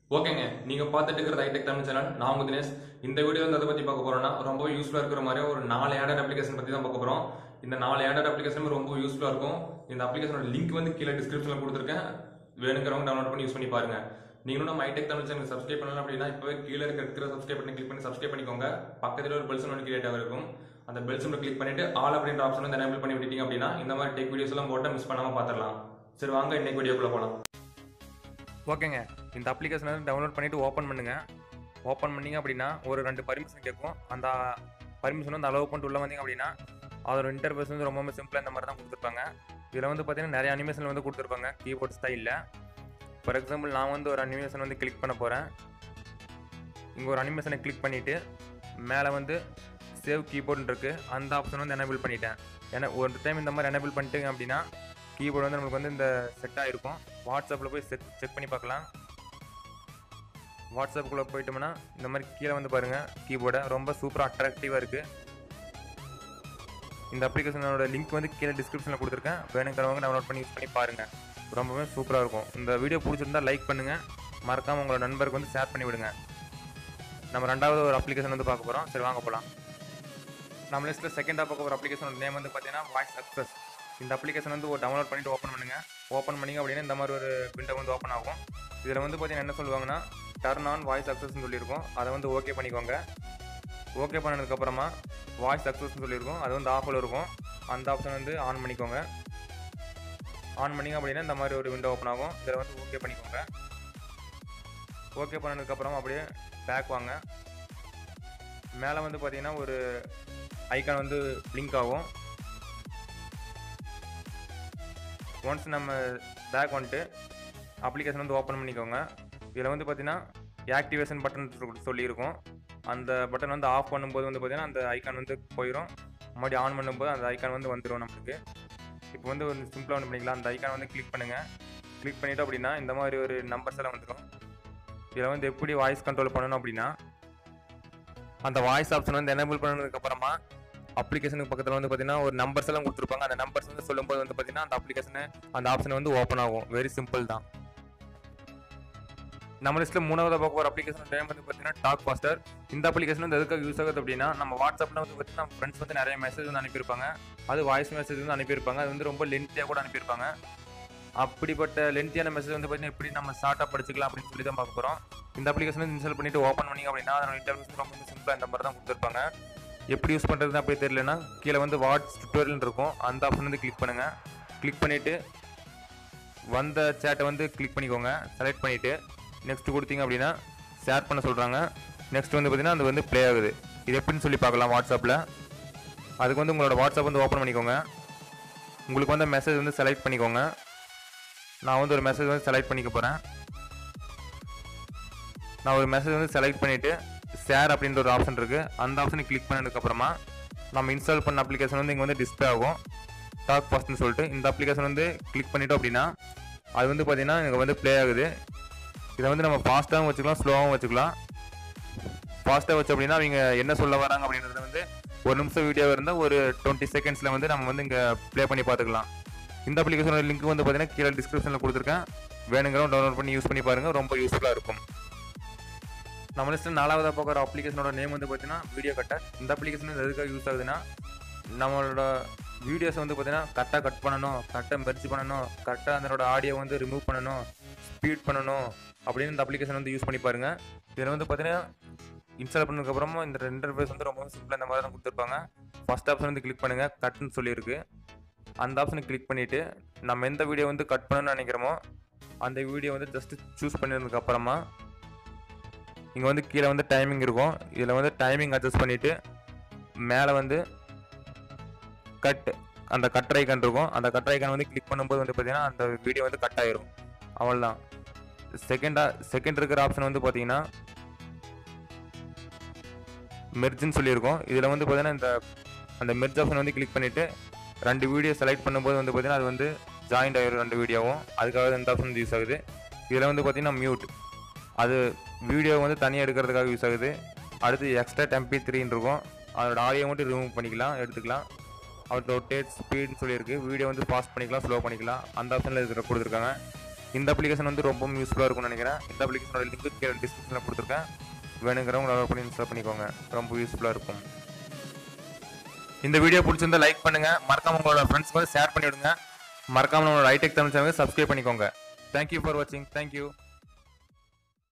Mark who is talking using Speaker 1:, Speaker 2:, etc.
Speaker 1: ஓகேங்க நீங்க பார்த்துட்டு இருக்கிறது ஹைடெக் தமிழ் சேனல் நான் உங்க தினேஷ் இந்த வீடியோ வந்து அதை பத்தி பார்க்க போறோம்னா ரொம்ப யூஸ்ஃபுல்லா இருக்கிற மாதிரி ஒரு நாலு ஆடட் அப்ளிகேஷன் பத்தி தான் பார்க்க போறோம் இந்த நாலு ஆடட் அப்ளிகேஷன் ரொம்ப யூஸ்ஃபுல்லா இருக்கும் இந்த அப்ளிகேஷனோட லிங்க் வந்து கீழே டிஸ்கிரிப்ஷன்ல கொடுத்துருக்கேன் வேணுங்கிறவங்க டவுன்லோட் பண்ணி யூஸ் பண்ணி பாருங்க நீங்களும் நம்ம ஹைடெக் தமிழ் சேனல் சப்ஸ்கிரைப் பண்ணலாம் அப்படின்னா இப்பவே கீழே இருக்க இருக்கிற சப்ஸ்கிரைப் பண்ணி கிளிக் பண்ணி சப்ஸ்கிரைப் பண்ணிக்கோங்க பக்கத்துல ஒரு பெல் சிம்பிள் கிரியேட் இருக்கும் அந்த பெல் சிம்பிள் கிளிக் பண்ணிட்டு ஆல் அப்படின்ற ஆப்ஷன் வந்து எனேபிள் பண்ணி விட்டீங்க அப்படின்னா இந்த மாதிரி டெக் வீடியோஸ் எல்லாம் போட்டு மிஸ் பண்ணாம பார்த்துடலாம் சரி வாங்க இன்னைக்கு வீடியோக்குள்ள போலாம்
Speaker 2: ஓகேங்க இந்த அப்ளிகேஷனை டவுன்லோட் பண்ணிவிட்டு ஓப்பன் பண்ணுங்க ஓப்பன் பண்ணீங்க அப்படின்னா ஒரு ரெண்டு பர்மிஷன் கேட்கும் அந்த பர்மிஷன் வந்து அலோவ் பண்ணிட்டு உள்ள வந்தீங்க அப்படின்னா அதோட இன்டர்ஃபேஸ் வந்து ரொம்பவே சிம்பிளாக இந்த மாதிரி தான் கொடுத்துருப்பாங்க இதில் வந்து பார்த்தீங்கன்னா நிறைய அனிமேஷன் வந்து கொடுத்துருப்பாங்க கீபோர்ட் ஸ்டைலில் ஃபார் எக்ஸாம்பிள் நான் வந்து ஒரு அனிமேஷன் வந்து கிளிக் பண்ண போகிறேன் இங்கே ஒரு அனிமேஷனை கிளிக் பண்ணிவிட்டு மேலே வந்து சேவ் கீபோர்டுன்னு இருக்குது அந்த ஆப்ஷன் வந்து எனேபிள் பண்ணிட்டேன் ஏன்னா ஒரு டைம் இந்த மாதிரி எனேபிள் பண்ணிட்டீங்க அப்படின்னா கீபோர்டு வந்து நம்மளுக்கு வந்து இந்த செட் ஆகிருக்கும் வாட்ஸ்அப்பில் போய் செக் செக் பண்ணி பார்க்கலாம் வாட்ஸ்அப்புக்குள்ளே போயிட்டோம்னா இந்த மாதிரி கீழே வந்து பாருங்கள் கீபோர்டை ரொம்ப சூப்பராக அட்ராக்டிவாக இருக்குது இந்த அப்ளிகேஷனோட லிங்க் வந்து கீழே டிஸ்கிரிப்ஷனில் கொடுத்துருக்கேன் வேணுங்கிறவங்க டவுன்லோட் பண்ணி யூஸ் பண்ணி பாருங்கள் ரொம்பவே சூப்பராக இருக்கும் இந்த வீடியோ பிடிச்சிருந்தா லைக் பண்ணுங்கள் மறக்காமல் உங்களோட நண்பருக்கு வந்து ஷேர் பண்ணி விடுங்க நம்ம ரெண்டாவது ஒரு அப்ளிகேஷன் வந்து பார்க்க போகிறோம் சரி வாங்க போகலாம் நம்ம லிஸ்ட்டில் செகண்டாக பார்க்க ஒரு அப்ளிகேஷன் நேம் வந்து பார்த்தீங்கன்னா வாய்ஸ் அக்சஸ் இந்த அப்ளிகேஷன் வந்து ஒரு டவுன்லோட் பண்ணிட்டு ஓப்பன் பண்ணுங்க ஓப்பன் பண்ணிங்க அப்படின்னா இந்த மாதிரி ஒரு விண்டோ வந்து ஓப்பன் ஆகும் இதில் வந்து பார்த்தீங்கன்னா என்ன சொல்லுவாங்கன்னா டர்ன் ஆன் வாய்ஸ் அக்சஸ்னு சொல்லியிருக்கோம் அதை வந்து ஓகே பண்ணிக்கோங்க ஓகே பண்ணதுக்கப்புறமா வாய்ஸ் அக்சஸ்னு சொல்லியிருக்கோம் அது வந்து ஆஃபில் இருக்கும் அந்த ஆப்ஷன் வந்து ஆன் பண்ணிக்கோங்க ஆன் பண்ணிங்க அப்படின்னா இந்த மாதிரி ஒரு விண்டோ ஓப்பன் ஆகும் இதில் வந்து ஓகே பண்ணிக்கோங்க ஓகே பண்ணதுக்கப்புறம் அப்படியே பேக் வாங்க மேலே வந்து பார்த்தீங்கன்னா ஒரு ஐக்கான் வந்து பிளிங்க் ஆகும் ஒன்ஸ் நம்ம பேக் வந்துட்டு அப்ளிகேஷன் வந்து ஓப்பன் பண்ணிக்கோங்க இதில் வந்து பார்த்தீங்கன்னா ஆக்டிவேஷன் பட்டன் சொல்லியிருக்கும் அந்த பட்டன் வந்து ஆஃப் பண்ணும்போது வந்து பார்த்தீங்கன்னா அந்த ஐக்கான் வந்து போயிடும் மறுபடியும் ஆன் பண்ணும்போது அந்த ஐக்கான் வந்து வந்துடும் நம்மளுக்கு இப்போ வந்து ஒரு சிம்பிளாக ஒன்று பண்ணிக்கலாம் அந்த ஐக்கான் வந்து கிளிக் பண்ணுங்கள் கிளிக் பண்ணிட்டோம் அப்படின்னா இந்த மாதிரி ஒரு நம்பர்ஸ் எல்லாம் வந்துடும் இதில் வந்து எப்படி வாய்ஸ் கண்ட்ரோல் பண்ணணும் அப்படின்னா அந்த வாய்ஸ் ஆப்ஷன் வந்து எனேபிள் பண்ணதுக்கப்புறமா அப்ளிகேஷனுக்கு பக்கத்தில் வந்து பார்த்தீங்கன்னா ஒரு நம்பர்ஸ் எல்லாம் கொடுத்துருப்பாங்க அந்த நம்பர்ஸ் வந்து சொல்லும்போது வந்து பார்த்தீங்கன்னா அந்த அப்ளிகேஷனு அந்த ஆப்ஷன் வந்து ஓப்பன் ஆகும் வெரி சிம்பிள் தான் நம்ம லிஸ்ட்டில் மூணாவது பார்க்க ஒரு அப்ளிகேஷன் டைம் வந்து பார்த்தீங்கன்னா டாக் ஃபாஸ்டர் இந்த அப்ளிகேஷன் வந்து எதுக்காக யூஸ் ஆகுது அப்படின்னா நம்ம வாட்ஸ்அப்பில் வந்து பார்த்தீங்கன்னா ஃப்ரெண்ட்ஸ் வந்து நிறைய மெசேஜ் வந்து அனுப்பியிருப்பாங்க அது வாய்ஸ் மெசேஜ் வந்து அனுப்பியிருப்பாங்க அது வந்து ரொம்ப லென்த்தியாக கூட அனுப்பியிருப்பாங்க அப்படிப்பட்ட லென்த்தியான மெசேஜ் வந்து பார்த்தீங்கன்னா எப்படி நம்ம ஷார்ட்டாக படிச்சுக்கலாம் அப்படின்னு சொல்லி தான் பார்க்க போகிறோம் இந்த அப்ளிகேஷன் வந்து இன்ஸ்டால் பண்ணிட்டு ஓப்பன் பண்ணிங்க அப்படின்னா அதோட இன்டர்வியூஸ் ரொம்ப சிம்பிளாக இந்த மாதிரி தான் கொடுத்துருப்பாங்க எப்படி யூஸ் பண்ணுறதுன்னு அப்படி தெரியலனா கீழே வந்து வாட்ஸ் டுட்டோரியல் இருக்கும் அந்த ஆப்ஷன் வந்து கிளிக் பண்ணுங்கள் கிளிக் பண்ணிவிட்டு வந்த சேட்டை வந்து கிளிக் பண்ணிக்கோங்க செலக்ட் பண்ணிவிட்டு நெக்ஸ்ட் கொடுத்தீங்க அப்படின்னா ஷேர் பண்ண சொல்கிறாங்க நெக்ஸ்ட் வந்து பார்த்தீங்கன்னா அது வந்து ப்ளே ஆகுது இது எப்படின்னு சொல்லி பார்க்கலாம் வாட்ஸ்அப்பில் அதுக்கு வந்து உங்களோட வாட்ஸ்அப் வந்து ஓப்பன் பண்ணிக்கோங்க உங்களுக்கு வந்து மெசேஜ் வந்து செலக்ட் பண்ணிக்கோங்க நான் வந்து ஒரு மெசேஜ் வந்து செலக்ட் பண்ணிக்க போகிறேன் நான் ஒரு மெசேஜ் வந்து செலக்ட் பண்ணிவிட்டு ஷேர் அப்படின்ற ஒரு ஆப்ஷன் இருக்குது அந்த ஆப்ஷனை கிளிக் பண்ணதுக்கப்புறமா நம்ம இன்ஸ்டால் பண்ண அப்ளிகேஷன் வந்து இங்கே வந்து டிஸ்பிளே ஆகும் டாக் பாஸ்ட்னு சொல்லிட்டு இந்த அப்ளிகேஷன் வந்து கிளிக் பண்ணிட்டோம் அப்படின்னா அது வந்து பார்த்தீங்கன்னா இங்கே வந்து ப்ளே ஆகுது இதை வந்து நம்ம ஃபாஸ்ட்டாகவும் வச்சுக்கலாம் ஸ்லோவாகவும் வச்சுக்கலாம் ஃபாஸ்ட்டாக வச்சு அப்படின்னா அவங்க என்ன சொல்ல வராங்க அப்படின்றத வந்து ஒரு நிமிஷம் வீடியோ இருந்தால் ஒரு டுவெண்ட்டி செகண்ட்ஸில் வந்து நம்ம வந்து இங்கே ப்ளே பண்ணி பார்த்துக்கலாம் இந்த அப்ளிகேஷனோட லிங்க் வந்து பார்த்தீங்கன்னா கீழே டிஸ்கிரிப்ஷனில் கொடுத்துருக்கேன் வேணுங்கிறவங்க டவுன்லோட் பண்ணி யூஸ் பண்ணி பாருங்கள் ரொம்ப யூஸ்ஃபுல்லாக இருக்கும் நம்ம லிஸ்ட்டில் நாலாவதாக பார்க்குற அப்ளிகேஷனோட நேம் வந்து பார்த்தீங்கன்னா வீடியோ கட்டர் இந்த அப்ளிகேஷன் எதுக்காக யூஸ் ஆகுதுன்னா நம்மளோட வீடியோஸை வந்து பார்த்தீங்கன்னா கரெக்டாக கட் பண்ணணும் கரெக்டாக மெர்ஜ் பண்ணணும் கரெக்டாக அதனோட ஆடியோ வந்து ரிமூவ் பண்ணணும் ஸ்பீட் பண்ணணும் அப்படின்னு இந்த அப்ளிகேஷன் வந்து யூஸ் பண்ணி பாருங்கள் இதில் வந்து பார்த்தீங்கன்னா இன்ஸ்டால் பண்ணதுக்கப்புறமா இந்த இன்டர்ஃபேஸ் வந்து ரொம்ப சிம்பிளாக இந்த மாதிரி தான் கொடுத்துருப்பாங்க ஃபஸ்ட் ஆப்ஷன் வந்து கிளிக் பண்ணுங்கள் கட்னு சொல்லியிருக்கு அந்த ஆப்ஷனை கிளிக் பண்ணிவிட்டு நம்ம எந்த வீடியோ வந்து கட் பண்ணணும்னு நினைக்கிறோமோ அந்த வீடியோ வந்து ஜஸ்ட்டு சூஸ் பண்ணியிருந்ததுக்கப்புறமா இங்கே வந்து கீழே வந்து டைமிங் இருக்கும் இதில் வந்து டைமிங் அட்ஜஸ்ட் பண்ணிவிட்டு மேலே வந்து கட் அந்த கட் ஐக்கான் இருக்கும் அந்த கட் ஐக்கான் வந்து கிளிக் பண்ணும்போது வந்து பார்த்தீங்கன்னா அந்த வீடியோ வந்து கட் ஆயிரும் அவ்வளோதான் செகண்டாக செகண்ட் இருக்கிற ஆப்ஷன் வந்து பார்த்தீங்கன்னா மெர்ஜின்னு சொல்லியிருக்கோம் இதில் வந்து பார்த்தீங்கன்னா இந்த அந்த மெர்ஜ் ஆப்ஷன் வந்து கிளிக் பண்ணிவிட்டு ரெண்டு வீடியோ செலக்ட் பண்ணும்போது வந்து பார்த்தீங்கன்னா அது வந்து ஜாயிண்ட் ஆயிரும் ரெண்டு வீடியோவும் அதுக்காக இந்த ஆப்ஷன் யூஸ் ஆகுது இதில் வந்து பார்த்தீங்கன்னா மியூட் அது வீடியோ வந்து தனியாக எடுக்கிறதுக்காக யூஸ் ஆகுது அடுத்து எக்ஸ்ட்ரா டெம்பி த்ரீன்னு இருக்கும் அதோட ஆடியோ மட்டும் ரிமூவ் பண்ணிக்கலாம் எடுத்துக்கலாம் அவர் ரொட்டேட் ஸ்பீட்னு சொல்லியிருக்கு வீடியோ வந்து பாஸ் பண்ணிக்கலாம் ஸ்லோ பண்ணிக்கலாம் அந்த ஆப்ஷனில் இருக்கிற கொடுத்துருக்காங்க இந்த அப்ளிகேஷன் வந்து ரொம்ப யூஸ்ஃபுல்லாக இருக்கும்னு நினைக்கிறேன் இந்த அப்ளிகேஷனோட லிங்க் கீழே டிஸ்கிரிப்ஷனில் கொடுத்துருக்கேன் வேணுங்கிறவங்க டவுன்லோட் பண்ணி இன்ஸ்டால் பண்ணிக்கோங்க ரொம்ப யூஸ்ஃபுல்லாக இருக்கும் இந்த வீடியோ பிடிச்சிருந்தா லைக் பண்ணுங்க மறக்காம உங்களோட ஃப்ரெண்ட்ஸ்க்கு ஷேர் பண்ணி விடுங்க மறக்காம நம்மளோட ஐடெக் தமிழ் சேனலுக்கு சப்ஸ்கிரைப் பண்ணிக்கோங்க தேங்க்யூ ஃபார் வாட்சிங் தேங்க்யூ